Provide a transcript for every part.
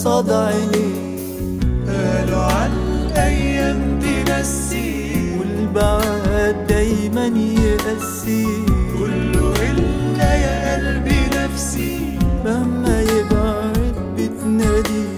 قصاد عينيه قالوا عن الايام تنسي والبعد دايما يقسي كله الا يا قلبي نفسي مهما يبعد بتناديه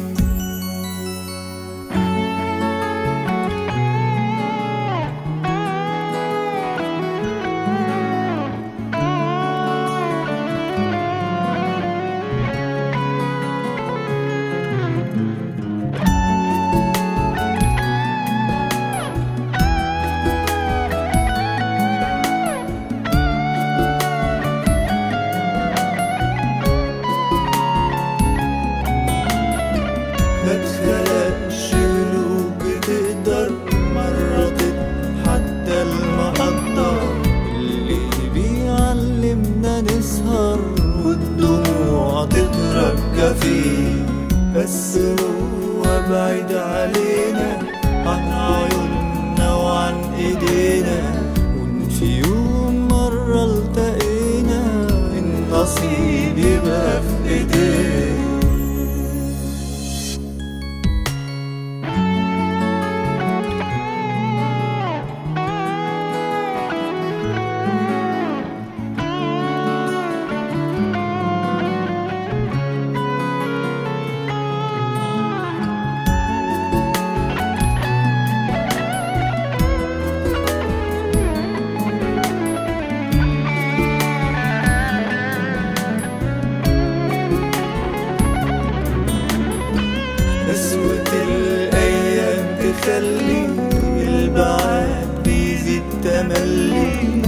ما تخلقش قلوب بتقدر مرة حتى المحطة اللي بيعلمنا نسهر والدموع تترجى فيه بس هو بعيد علينا عن عيوننا وعن ايدينا وان في يوم مرة التقينا النصيب يبقى في ايدينا قسوة الأيام تخلي البعاد بيزيد تملي